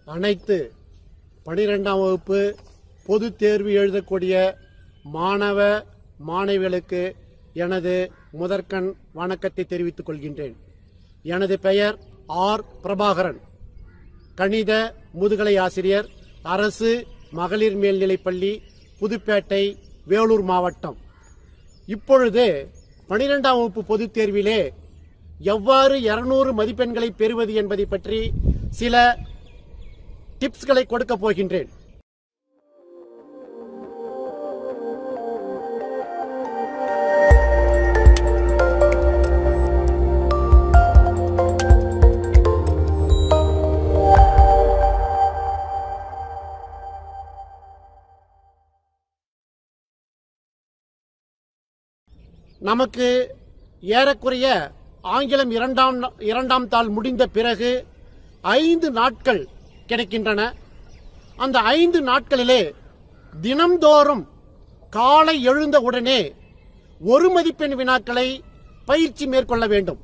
அனைத்து பனிரெண்டாம் வகுப்பு பொதுத் தேர்வு எழுதக்கூடிய மாணவ மாணவிகளுக்கு எனது முதற்கண் வணக்கத்தை தெரிவித்துக் கொள்கின்றேன் எனது பெயர் ஆர் பிரபாகரன் கணித முதுகலை ஆசிரியர் அரசு மகளிர் மேல்நிலைப்பள்ளி புதுப்பேட்டை வேலூர் மாவட்டம் இப்பொழுது பனிரெண்டாம் வகுப்பு பொதுத் தேர்விலே எவ்வாறு 200 மதிப்பெண்களை பெறுவது என்பதை பற்றி சில டிப்ஸ்களை கொடுக்க போகின்றேன் நமக்கு ஏறக்குறைய ஆங்கிலம் இரண்டாம் இரண்டாம் தாள் முடிந்த பிறகு ஐந்து நாட்கள் கிடைக்கின்றன அந்த ஐந்து நாட்களிலே தினம்தோறும் காலை எழுந்த உடனே ஒரு மதிப்பெண் வினாக்களை பயிற்சி மேற்கொள்ள வேண்டும்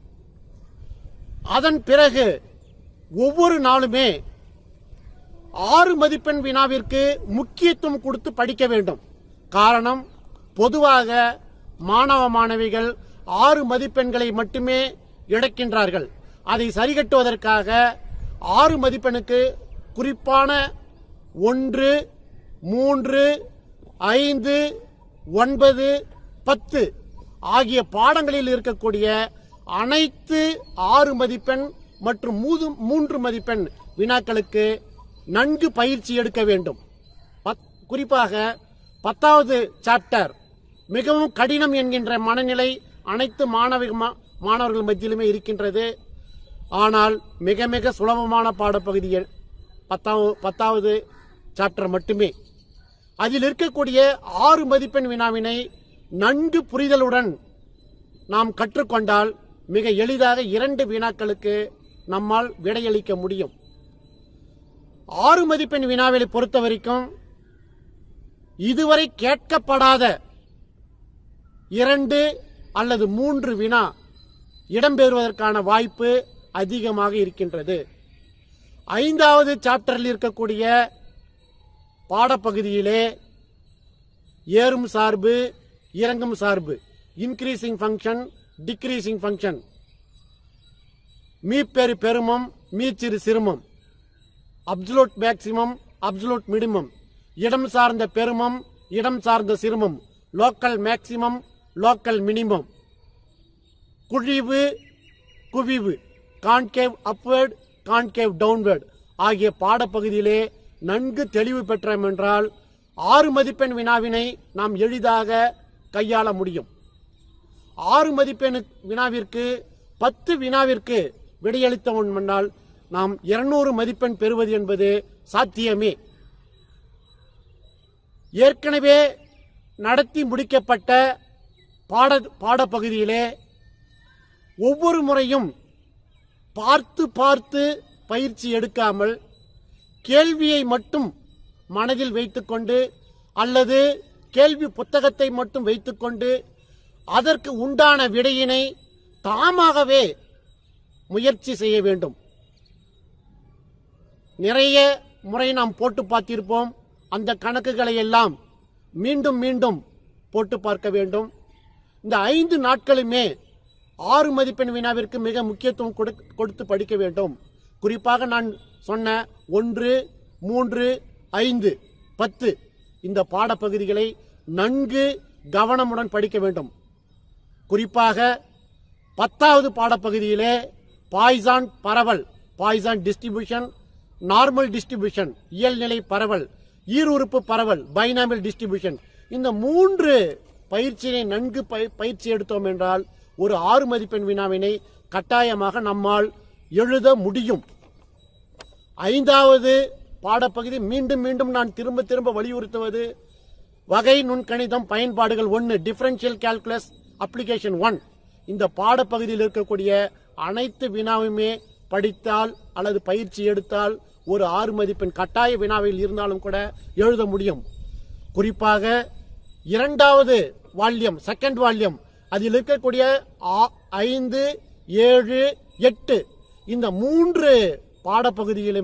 அதன் பிறகு ஒவ்வொரு நாளுமே ஆறு மதிப்பெண் வினாவிற்கு முக்கியத்துவம் கொடுத்து படிக்க வேண்டும் காரணம் பொதுவாக மாணவ மாணவிகள் ஆறு மதிப்பெண்களை மட்டுமே இழக்கின்றார்கள் அதை சரிகட்டுவதற்காக ஆறு மதிப்பெண்ணுக்கு குறிப்பான ஒன்று மூன்று ஐந்து ஒன்பது பத்து ஆகிய பாடங்களில் இருக்கக்கூடிய அனைத்து ஆறு மதிப்பெண் மற்றும் மூது- மூன்று மதிப்பெண் வினாக்களுக்கு நன்கு பயிற்சி எடுக்க வேண்டும் பத்- குறிப்பாக பத்தாவது சாப்டர் மிகவும் கடினம் என்கின்ற மனநிலை அனைத்து மாணவ மா- மாணவர்கள் மத்தியிலுமே இருக்கின்றது ஆனால் மிக மிக சுலபமான பாடப்பகுதி எ- பத்தாவது பத்தாவது சாப்டர் மட்டுமே அதில் இருக்கக்கூடிய ஆறு மதிப்பெண் வினாவினை நன்கு புரிதலுடன் நாம் கற்றுக்கொண்டால் மிக எளிதாக இரண்டு வினாக்களுக்கு நம்மால் விடையளிக்க முடியும் ஆறு மதிப்பெண் வினாவை பொறுத்த வரைக்கும் இதுவரை கேட்கப்படாத இரண்டு அல்லது மூன்று வினா இடம்பெறுவதற்கான வாய்ப்பு அதிகமாக இருக்கின்றது ஐந்தாவது சாப்டரில் இருக்கக்கூடிய பாடப்பகுதியிலே ஏறும் சார்பு இறங்கும் சார்பு இன்க்ரீசிங் ஃபங்க்ஷன் டிக்ரீசிங் ஃபங்க்ஷன் மீப்பெரு பெருமம் மீச்சிறு சிறுமம் அப்சலூட் மேக்சிமம் அப்சலூட் மினிமம் இடம் சார்ந்த பெருமம் இடம் சார்ந்த சிறுமம் லோக்கல் மேக்சிமம் லோக்கல் மினிமம் குழிவு குவிவு கான்கேவ் அப்வர்ட் கான்கேவ் டவுன்வர்ட் ஆகிய பாடப்பகுதியிலே நன்கு தெளிவு பெற்றோம் என்றால் ஆறு மதிப்பெண் வினாவினை நாம் எளிதாக கையாள முடியும் ஆறு மதிப்பெண் வினாவிற்கு பத்து வினாவிற்கு விடையளித்தோம் என்றால் நாம் 200 மதிப்பெண் பெறுவது என்பது சாத்தியமே ஏற்கனவே நடத்தி முடிக்கப்பட்ட பாட பாடப்பகுதியிலே ஒவ்வொரு முறையும் பார்த்து பார்த்து பயிற்சி எடுக்காமல் கேள்வியை மட்டும் மனதில் வைத்துக்கொண்டு அல்லது கேள்வி புத்தகத்தை மட்டும் வைத்துக்கொண்டு அதற்கு உண்டான விடையினை தாமாகவே முயற்சி செய்ய வேண்டும் நிறைய முறை நாம் போட்டு பார்த்திருப்போம் அந்த கணக்குகளை எல்லாம் மீண்டும் மீண்டும் போட்டு பார்க்க வேண்டும் இந்த ஐந்து நாட்களுமே ஆறு மதிப்பெண் வினாவிற்கு மிக முக்கியத்துவம் கொடுக்- கொடுத்து படிக்க வேண்டும் குறிப்பாக நான் சொன்ன ஒன்று மூன்று ஐந்து பத்து இந்த பாடப்பகுதிகளை நன்கு கவனமுடன் படிக்க வேண்டும் குறிப்பாக பத்தாவது பாடப்பகுதியிலே பாய்சான் பரவல் பாய்சான் டிஸ்ட்ரிபியூஷன் நார்மல் டிஸ்ட்ரிபியூஷன் இயல்நிலை பரவல் ஈருறுப்பு பரவல் பைனாமியல் டிஸ்ட்ரிபியூஷன் இந்த மூன்று பயிற்சியை நன்கு பய- பயிற்சி எடுத்தோம் என்றால் ஒரு ஆறு மதிப்பெண் வினாவினை கட்டாயமாக நம்மால் எழுத முடியும் ஐந்தாவது பாடப்பகுதி மீண்டும் மீண்டும் நான் திரும்ப திரும்ப வலியுறுத்துவது வகை நுண்கணிதம் பயன்பாடுகள் ஒன்று டிஃபரன்ஷியல் கால்குலஸ் அப்ளிகேஷன் ஒன் இந்த பாடப்பகுதியில் இருக்கக்கூடிய அனைத்து வினாவுமே படித்தால் அல்லது பயிற்சி எடுத்தால் ஒரு ஆறு மதிப்பெண் கட்டாய வினாவில் இருந்தாலும் கூட எழுத முடியும் குறிப்பாக இரண்டாவது வால்யம் செகண்ட் வால்யம் அதில் இருக்கக்கூடிய ஆ- ஐந்து ஏழு எட்டு இந்த மூன்று பாடப்பகுதியிலுமே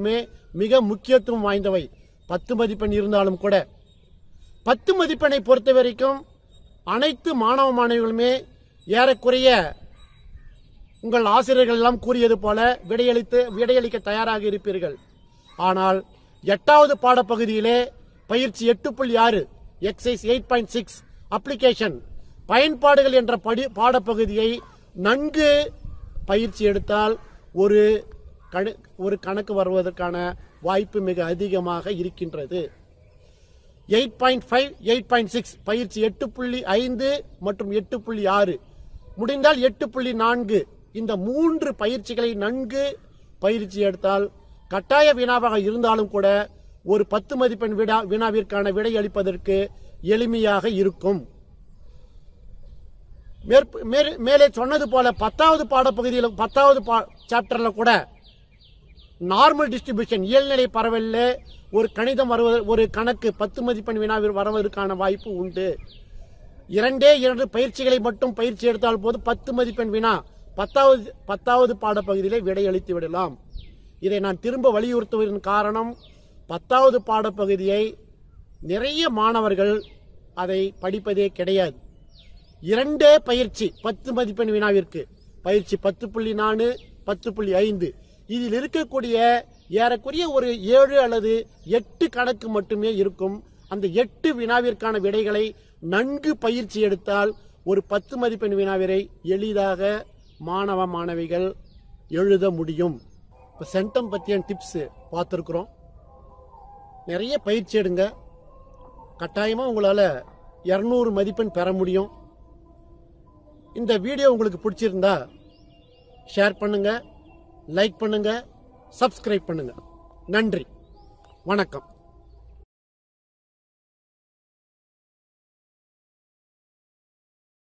மிக முக்கியத்துவம் வாய்ந்தவை பத்து மதிப்பெண் இருந்தாலும் கூட பத்து மதிப்பெண்ணை பொறுத்த வரைக்கும் அனைத்து மாணவ மாணவிகளுமே ஏறக்குறைய உங்கள் ஆசிரியர்கள் எல்லாம் கூறியது போல விடையளித்து விடையளிக்க தயாராக இருப்பீர்கள் ஆனால் எட்டாவது பாடப்பகுதியிலே பயிற்சி எட்டு புள்ளி ஆறு exercise eight point six application பயன்பாடுகள் என்ற படி பாடப்பகுதியை நன்கு பயிற்சி எடுத்தால் ஒரு கணு ஒரு கணக்கு வருவதற்கான வாய்ப்பு மிக அதிகமாக இருக்கின்றது eight point five eight point six பயிற்சி எட்டு புள்ளி ஐந்து மற்றும் எட்டு புள்ளி ஆறு முடிந்தால் எட்டு புள்ளி நான்கு இந்த மூன்று பயிற்சிகளை நன்கு பயிற்சி எடுத்தால் கட்டாய வினாவாக இருந்தாலும் கூட ஒரு பத்து மதிப்பெண் வினா வினாவிற்கான விடை அளிப்பதற்கு எளிமையாக இருக்கும் மேற்ப- மேலே- மேலே சொன்னது போல பத்தாவது பாடப்பகுதியில் பத்தாவது பா சாப்டர்ல கூட நார்மல் டிஸ்ட்ரிபியூஷன் இயல்நிலை பரவலில் ஒரு கணிதம் வருவது ஒரு கணக்கு பத்து மதிப்பெண் வினாவில் வருவதற்கான வாய்ப்பு உண்டு இரண்டே இரண்டு பயிற்சிகளை மட்டும் பயிற்சி எடுத்தால் போது பத்து மதிப்பெண் வினா பத்தாவது பத்தாவது பாடப்பகுதியிலே விடையளித்து விடலாம் இதை நான் திரும்ப வலியுறுத்துவதன் காரணம் பத்தாவது பாடப்பகுதியை நிறைய மாணவர்கள் அதை படிப்பதே கிடையாது இரண்டே பயிற்சி பத்து மதிப்பெண் வினாவிற்கு பயிற்சி பத்து புள்ளி நாலு பத்து புள்ளி ஐந்து இதில் இருக்கக்கூடிய ஏறக்குறைய ஒரு ஏழு அல்லது எட்டு கணக்கு மட்டுமே இருக்கும் அந்த எட்டு வினாவிற்கான விடைகளை நன்கு பயிற்சி எடுத்தால் ஒரு பத்து மதிப்பெண் வினாவினை எளிதாக மாணவ மாணவிகள் எழுத முடியும் இப்போ சென்டம் பற்றிய டிப்ஸ் பார்த்துருக்குறோம் நிறைய பயிற்சி எடுங்க கட்டாயமாக உங்களால் இரநூறு மதிப்பெண் பெற முடியும் இந்த வீடியோ உங்களுக்கு பிடிச்சிருந்தா ஷேர் பண்ணுங்க லைக் பண்ணுங்க சப்ஸ்கிரைப் பண்ணுங்க நன்றி வணக்கம்